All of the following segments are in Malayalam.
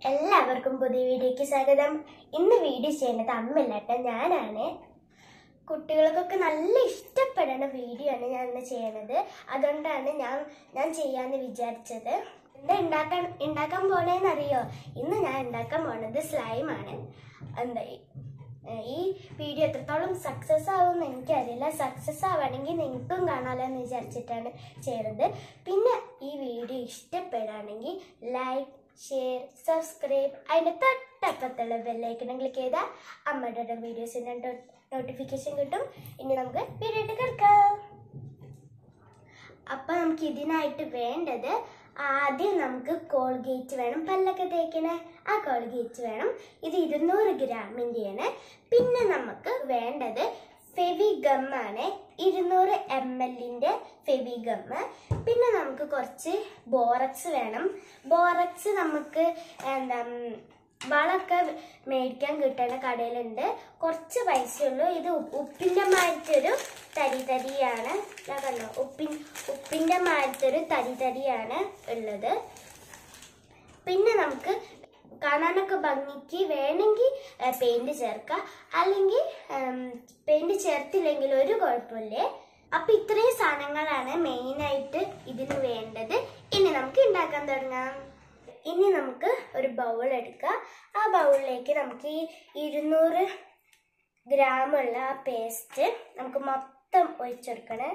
എല്ലാവർക്കും പുതിയ വീഡിയോയ്ക്ക് സ്വാഗതം ഇന്ന് വീഡിയോ ചെയ്യുന്നത് അമ്മയില്ലട്ട ഞാനാണ് കുട്ടികൾക്കൊക്കെ നല്ല ഇഷ്ടപ്പെടുന്ന വീഡിയോ ആണ് ഞാൻ ഇന്ന് ചെയ്യുന്നത് അതുകൊണ്ടാണ് ഞാൻ ഞാൻ ചെയ്യാന്ന് വിചാരിച്ചത് എന്താ ഉണ്ടാക്കാൻ ഉണ്ടാക്കാൻ പോണേന്നറിയോ ഇന്ന് ഞാൻ ഉണ്ടാക്കാൻ പോണത് സ്ലൈമാണ് എന്താ ഈ- ഈ വീഡിയോ എത്രത്തോളം സക്സസ് ആവുമെന്ന് എനിക്കറിയില്ല സക്സസ് ആവുകയാണെങ്കിൽ നിങ്ങൾക്കും കാണാമല്ലോ എന്ന് വിചാരിച്ചിട്ടാണ് ചെയ്യുന്നത് പിന്നെ ഈ വീഡിയോ ഇഷ്ടപ്പെടുകയാണെങ്കിൽ ലൈക്ക് ഷെയർ സബ്സ്ക്രൈബ് അതിൻ്റെ തൊട്ടപ്പത്തുള്ള ബെല്ലൈക്കണം ക്ലിക്ക് ചെയ്താൽ അമ്മയുടെ വീഡിയോസിൻ്റെ നോട്ടിഫിക്കേഷൻ കിട്ടും ഇനി നമുക്ക് വീഡിയോ കിടക്കാം അപ്പം നമുക്ക് ഇതിനായിട്ട് വേണ്ടത് ആദ്യം നമുക്ക് കോൾഗേറ്റ് വേണം പല്ലൊക്കെ തേക്കണ ആ കോൾഗേറ്റ് വേണം ഇത് ഇരുന്നൂറ് ഗ്രാമിൻ്റെയാണ് പിന്നെ നമുക്ക് വേണ്ടത് ഫെവിഗം ആണ് ഇരുന്നൂറ് എം എല്ലിൻ്റെ ഫെവിഗം പിന്നെ നമുക്ക് കുറച്ച് ബോറക്സ് വേണം ബോറക്സ് നമുക്ക് എന്താ ഉം, വളമൊക്കെ മേടിക്കാൻ കിട്ടുന്ന കടയിലുണ്ട് കുറച്ച് പൈസയുള്ളൂ ഇത് ഉപ്പ് ഉപ്പിൻ്റെ മാറ്റൊരു തരി തരിയാണ് ഞാൻ കണ്ടോ ഉപ്പിൻ ഉപ്പിൻ്റെ മാറ്റൊരു തരി തരിയാണ് ഉള്ളത് പിന്നെ നമുക്ക് കാണാനൊക്കെ ഭംഗിക്ക് വേണമെങ്കിൽ പെയിന്റ് ചേർക്കാം അല്ലെങ്കിൽ പെയിന്റ് ചേർത്തില്ലെങ്കിൽ ഒരു കുഴപ്പമില്ലേ അപ്പൊ ഇത്രയും സാധനങ്ങളാണ് മെയിനായിട്ട് ഇതിന് വേണ്ടത് ഇനി നമുക്ക് ഉണ്ടാക്കാൻ തുടങ്ങാം ഇനി നമുക്ക് ഒരു ബൗൾ എടുക്കാം ആ ബൗളിലേക്ക് നമുക്ക് ഈ ഇരുന്നൂറ് ഗ്രാമുള്ള ആ പേസ്റ്റ് നമുക്ക് മൊത്തം ഒഴിച്ചെടുക്കണേ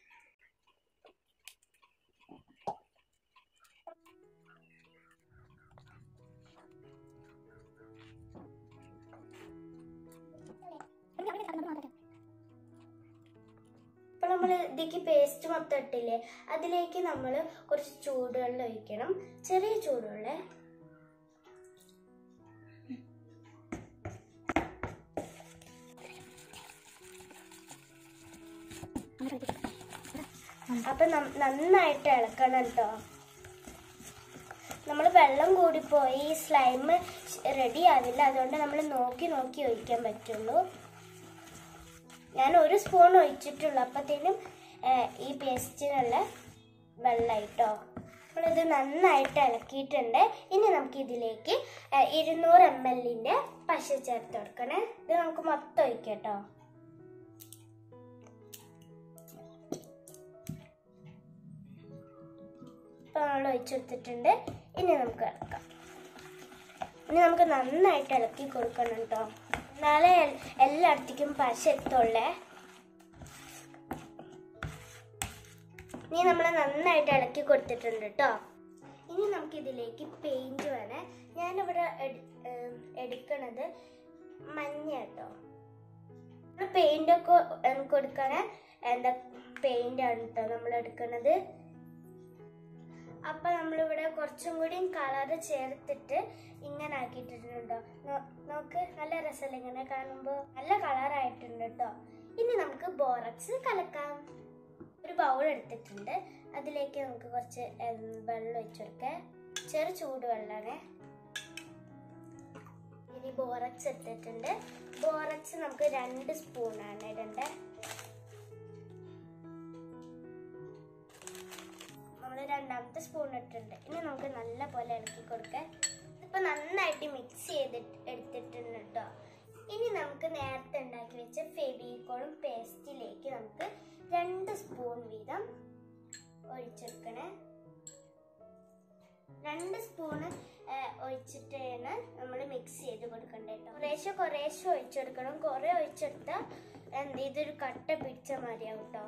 അപ്പോൾ നമ്മൾ ഇതിലേക്ക് പേസ്റ്റ് മൊത്തം ഇട്ടില്ലേ അതിലേക്ക് നമ്മൾ കുറച്ച് ചൂടുവെള്ളം ഒഴിക്കണം ചെറിയ ചൂടുവെള്ളം അപ്പൊ നം- നന്നായിട്ട് ഇളക്കണം കേട്ടോ നമ്മൾ വെള്ളം കൂടിപ്പോയി സ്ലൈം റെഡി ആവില്ല അതുകൊണ്ട് നമ്മൾ നോക്കി നോക്കി ഒഴിക്കാൻ പറ്റുള്ളൂ ഞാൻ ഒരു സ്പൂൺ ഒഴിച്ചിട്ടുള്ളൂ അപ്പത്തേനും ഏഹ്, ഈ പേസ്റ്റിനുള്ള വെള്ളമായിട്ടോ നമ്മളിത് നന്നായിട്ട് ഇളക്കിയിട്ടുണ്ട് ഇനി നമുക്ക് ഇതിലേക്ക് ഏഹ്, ഇരുന്നൂറ് എം എല്ലിൻ്റെ പശ ചേർത്ത് കൊടുക്കണേ ഇത് നമുക്ക് മൊത്തം ഒഴിക്കാം കേട്ടോ ഇപ്പം നമ്മൾ ഒഴിച്ചെടുത്തിട്ടുണ്ട് ഇനി നമുക്ക് ഇളക്കാം ഇനി നമുക്ക് നന്നായിട്ട് ഇളക്കി കൊടുക്കണം കേട്ടോ എന്നാലേ എൽ- എല്ലായിടത്തേക്കും പശ എത്തുള്ളേ ഇനി നമ്മൾ നന്നായിട്ട് ഇളക്കി കൊടുത്തിട്ടുണ്ട് കേട്ടോ ഇനി നമുക്ക് ഇതിലേക്ക് പെയിന്റ് വേണേ ഞാനിവിടെ എട്- ഏം, എടുക്കണത് മഞ്ഞ കേട്ടോ പെയിന്റ് ഒക്കെ ഉം, കൊടുക്കണ എന്താ പെയിന്റ് ആണ് കേട്ടോ നമ്മൾ എടുക്കണത് അപ്പൊ നമ്മളിവിടെ കുറച്ചും കൂടി കളർ ചേർത്തിട്ട് ഇങ്ങനെ ആക്കിയിട്ടുണ്ട് നോ- നോക്ക് നല്ല രസമല്ല ഇങ്ങനെ കാണുമ്പോൾ നല്ല കളറായിട്ടുണ്ട് കേട്ടോ ഇനി നമുക്ക് ബോറക്സ് കലക്കാം ഒരു ബൗൾ എടുത്തിട്ടുണ്ട് അതിലേക്ക് നമുക്ക് കുറച്ച് ഉം, വെള്ളം ഒഴിച്ചെടുക്കാം ചെറു ചൂടുവെള്ളമാണ് ഇനി ബോറക്സ് എടുത്തിട്ടുണ്ട് ബോറക്സ് നമുക്ക് രണ്ട് സ്പൂണാണ് ഇടേണ്ടത് നമ്മൾ രണ്ടാമത്തെ സ്പൂൺ ഇട്ടിട്ടുണ്ട് ഇനി നമുക്ക് നല്ല പോലെ ഇളക്കി കൊടുക്കാം ഇപ്പൊ നന്നായിട്ട് മിക്സ് ചെയ്തിട്ട് എടുത്തിട്ടുണ്ട് കേട്ടോ ഇനി നമുക്ക് നേരത്തെ ഉണ്ടാക്കി വെച്ച ഫെവിക്കോളും പേസ്റ്റിലേക്ക് നമുക്ക് രണ്ട് സ്പൂൺ വീതം ഒഴിച്ചെടുക്കണേ രണ്ട് സ്പൂണ് ഒഴിച്ചിട്ടാണ് നമ്മൾ മിക്സ് ചെയ്ത് കൊടുക്കണ്ടേ കേട്ടോ കുറേശ്ശെ കുറേശ്ശെ ഒഴിച്ചെടുക്കണം കുറേ ഒഴിച്ചെടുത്താൽ എന്ത് ഇതൊരു കട്ട പിടിച്ച മാതിരിയാവും കേട്ടോ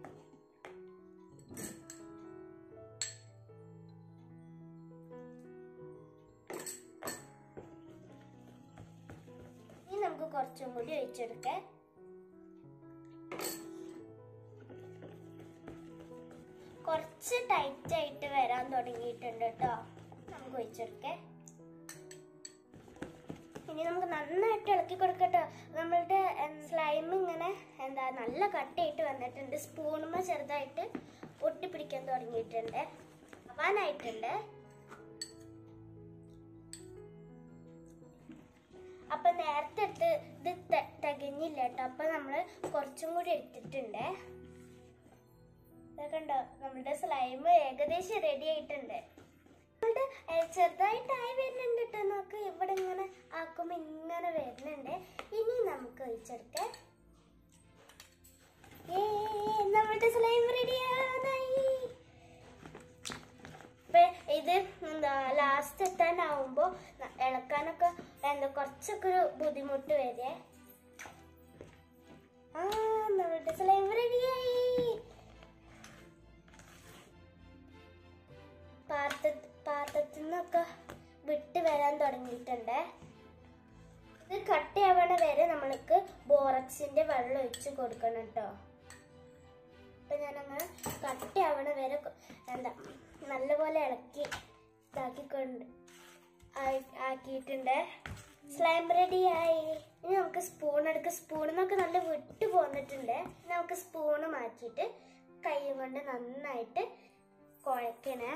ഇനി നമുക്ക് കുറച്ചും കൂടി ഒഴിച്ചെടുക്കാം കുറച്ച് ടൈറ്റ് ആയിട്ട് വരാൻ തുടങ്ങിയിട്ടുണ്ട് കേട്ടോ നമുക്ക് ഒഴിച്ചെടുക്കാം ഇനി നമുക്ക് നന്നായിട്ട് ഇളക്കി കൊടുക്കട്ടോ നമ്മളുടെ സ്ലൈം ഇങ്ങനെ എന്താ നല്ല കട്ടയായിട്ട് വന്നിട്ടുണ്ട് സ്പൂണുമ്മ ചെറുതായിട്ട് ഒട്ടിപ്പിടിക്കാൻ തുടങ്ങിയിട്ടുണ്ട് ആവാനായിട്ടുണ്ട് അപ്പൊ നേരത്തെ എടുത്ത് ഇത് ത- തികഞ്ഞില്ല കേട്ടോ അപ്പൊ നമ്മള് കുറച്ചും കൂടി എടുത്തിട്ടുണ്ട് ഇതൊക്കെ ഉണ്ടോ നമ്മുടെ സ്ലൈം ഏകദേശം റെഡി ആയിട്ടുണ്ട് നമ്മളുടെ ഏ, ചെറുതായിട്ടായി വരുന്നുണ്ട് കേട്ടോ നമുക്ക് ഇവിടെ ഇങ്ങനെ ആക്കുമ്പോ ഇങ്ങനെ വരുന്നുണ്ട് ഇനി നമുക്ക് ഒഴിച്ചെടുക്കാം ഏ നമ്മുടെ സ്ലൈം റെഡിയായി ഇപ്പൊ ഇത് എന്താ ലാസ്റ്റ് എത്താനാവുമ്പോ ന- ഇളക്കാനൊക്കെ എന്താ കുറച്ചൊക്കെ ഒരു ബുദ്ധിമുട്ട് വരെ ആ നമ്മുടെ സ്ലൈം റെഡിയായി പാത്ര പാത്രത്തിൽ നിന്നൊക്കെ വിട്ട് വരാൻ തുടങ്ങിയിട്ടുണ്ട് ഇത് കട്ടയാവണ വരെ നമ്മൾക്ക് ബോറക്സിന്റെ വെള്ളം ഒഴിച്ച് കൊടുക്കണം കേട്ടോ അപ്പൊ ഞാനങ്ങനെ കട്ടയാവണ വരെ കൊ- എന്താ നല്ലപോലെ ഇളക്കി ഇതാക്കിക്കൊണ്ട് ആയി- ആക്കിയിട്ടുണ്ട് സ്ലൈം റെഡി ആയി ഇനി നമുക്ക് സ്പൂൺ എടുക്കുക സ്പൂണിൽ നിന്നൊക്കെ നല്ല വിട്ട് പോന്നിട്ടുണ്ട് ഇനി നമുക്ക് സ്പൂണ് മാറ്റിയിട്ട് കൈ കൊണ്ട് നന്നായിട്ട് കുഴക്കണേ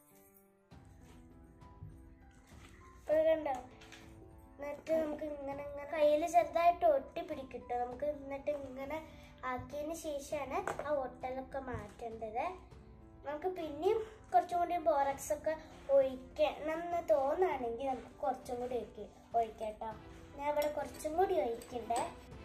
ഇപ്പൊ കണ്ടോ എന്നിട്ട് നമുക്ക് ഇങ്ങനെ ഇങ്ങനെ കയ്യിൽ ചെറുതായിട്ട് ഒട്ടി പിടിക്കട്ടോ നമുക്ക് എന്നിട്ട് ഇങ്ങനെ ആക്കിയതിന് ശേഷമാണ് ആ ഒട്ടലൊക്കെ മാറ്റേണ്ടത് നമുക്ക് പിന്നെയും കുറച്ചും കൂടി ബോറക്സ് ഒക്കെ ഒഴിക്കണം എന്ന് തോന്നുകയാണെങ്കിൽ നമുക്ക് കുറച്ചും കൂടി ഒഴിക്ക ഒഴിക്കാം കേട്ടോ ഞാൻ ഇവിടെ കുറച്ചും കൂടി ഒഴിക്കണ്ടേ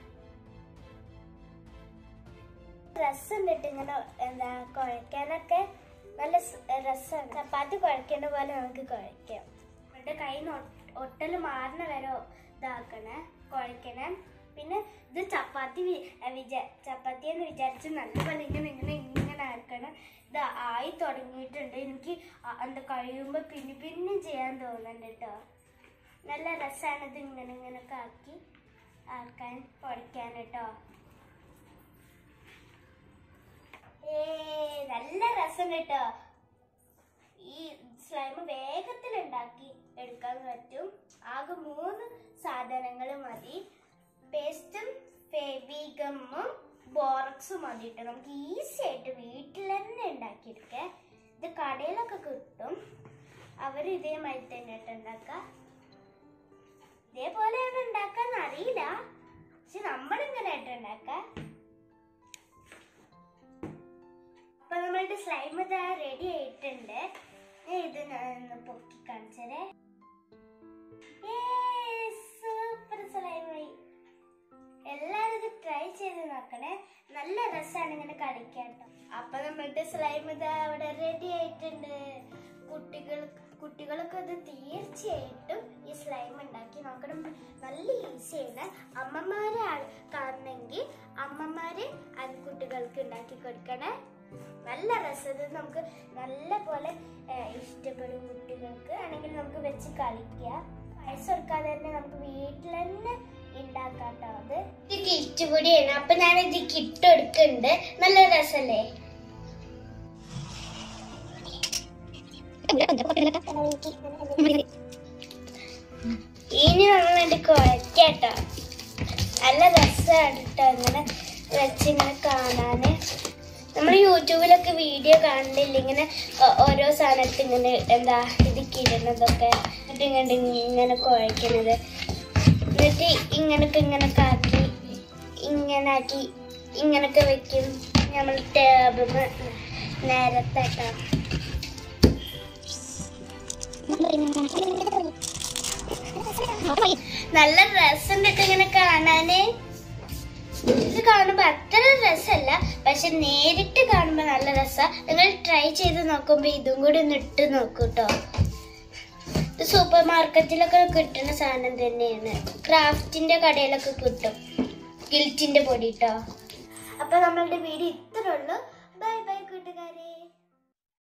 രസം ഇട്ട് ഇങ്ങനെ എന്താ കുഴക്കാനൊക്കെ നല്ല രസമാണ് ചപ്പാത്തി കുഴക്കേണ്ട പോലെ നമുക്ക് കുഴക്കാം നമ്മുടെ കയ്യിൽ നിന്ന് ഒട്ടൽ മാറുന്ന വരെ ഇതാക്കണേ കുഴക്കണേ പിന്നെ ഇത് ചപ്പാത്തി വി- ഏ, വിചാ ചപ്പാത്തി എന്ന് വിചാരിച്ച് നല്ലപോലെ ഇങ്ങനെ ഇങ്ങനെ ഇങ്ങനെ ആക്കണം ഇത് ആയി തുടങ്ങിയിട്ടുണ്ട് എനിക്ക് ആ- എന്താ കഴിയുമ്പോൾ പിന്നെ പിന്നെയും ചെയ്യാൻ തോന്നുന്നുണ്ട് കേട്ടോ നല്ല രസമാണ് ഇത് ഇങ്ങനെ ഇങ്ങനെയൊക്കെ ആക്കി ആക്കാൻ കുഴക്കാൻ കേട്ടോ ഏ നല്ല രസം കേട്ടോ ഈ സ്ലൈം വേഗത്തിൽ ഉണ്ടാക്കി എടുക്കാൻ പറ്റും ആകെ മൂന്ന് സാധനങ്ങൾ മതി പേസ്റ്റും ഫെബിഗമ്മും ബോറക്സും മതി കേട്ടോ നമുക്ക് ഈസി ആയിട്ട് വീട്ടിൽ തന്നെ ഉണ്ടാക്കിയെടുക്കാം ഇത് കടയിലൊക്കെ കിട്ടും അവർ ഇതേമാതിരി തന്നെ കേട്ടോ ഉണ്ടാക്കുക ഇതേപോലെയാണ് ഉണ്ടാക്കാൻ അറിയില്ല പക്ഷെ നമ്മളിങ്ങനെ ആയിട്ട് ഉണ്ടാക്കാം അപ്പൊ നമ്മളുടെ സ്ലൈം ഇതാ റെഡി ആയിട്ടുണ്ട് ഞാൻ ഇത് ഞാൻ ഒന്ന് പൊക്കി കാണിച്ചേ സൂപ്പർ സ്ലൈമായി എല്ലാരും ഇത് ട്രൈ ചെയ്ത് നോക്കണേ നല്ല രസമാണ് ഇങ്ങനെ കളിക്കാൻ ട്ടോ. അപ്പൊ നമ്മളുടെ സ്ലൈം ഇതാ അവിടെ റെഡി ആയിട്ടുണ്ട് കുട്ടികൾ കുട്ടികളൊക്കെ ഇത് തീർച്ചയായിട്ടും ഈ സ്ലൈം ഉണ്ടാക്കി നോക്കണം നല്ല ഈസിയാണ് അമ്മമാരെ ആൾ- കാണണമെങ്കിൽ അമ്മമാര് അത് കുട്ടികൾക്ക് ഉണ്ടാക്കി കൊടുക്കണേ നല്ല രസം ഇത് നമുക്ക് നല്ല പോലെ ഏഹ്, ഇഷ്ടപ്പെടും കുട്ടികൾക്ക് ആണെങ്കിൽ നമുക്ക് വെച്ച് കളിക്കാം പൈസ കൊടുക്കാതെ തന്നെ നമുക്ക് വീട്ടിൽ തന്നെ ഉണ്ടാക്കാം ട്ടോ അത് ഇത് കിറ്റ് കൂടിയാണ് അപ്പൊ ഞാൻ ഇത് കിറ്റ് എടുക്കുന്നുണ്ട് നല്ല രസല്ലേ ഇനി നമ്മൾ കുഴക്കാട്ടോ നല്ല രസമാണ് കേട്ടോ ഇങ്ങനെ വെച്ച് ഇങ്ങനെ കാണാന് നമ്മൾ യൂട്യൂബിലൊക്കെ വീഡിയോ കാണുന്നില്ല ഇങ്ങനെ ഓ- ഓരോ സാധനത്ത് ഇങ്ങനെ എന്താ ഇതൊക്കെ ഇടുന്നതൊക്കെ എന്നിട്ട് ഇങ്ങനെ ഇങ്ങനെ കുഴക്കണത് എന്നിട്ട് ഇങ്ങനൊക്കെ ഇങ്ങനൊക്കെ ആക്കി ഇങ്ങനെ ആക്കി ഇങ്ങനൊക്കെ വെക്കും നമ്മൾ ടേബിൾ നേരത്തെ കേട്ടോ നല്ല രസമുണ്ട് ട്ടോ ഇങ്ങനെ കാണാന് ഇത് കാണുമ്പോ അത്ര രസമല്ല പക്ഷെ നേരിട്ട് കാണുമ്പോ നല്ല രസ നിങ്ങൾ ട്രൈ ചെയ്ത് നോക്കുമ്പോ ഇതും കൂടി ഒന്ന് ഇട്ട് നോക്കൂ കേട്ടോ ഇത് സൂപ്പർ മാർക്കറ്റിലൊക്കെ കിട്ടുന്ന സാധനം തന്നെയാണ് ക്രാഫ്റ്റിന്റെ കടയിലൊക്കെ കിട്ടും ഗിൽറ്റിന്റെ പൊടി കേട്ടോ അപ്പൊ നമ്മളുടെ വീഡിയോ ഇത്രേ ഉള്ളൂ ബൈ ബൈ കൂട്ടുകാരെ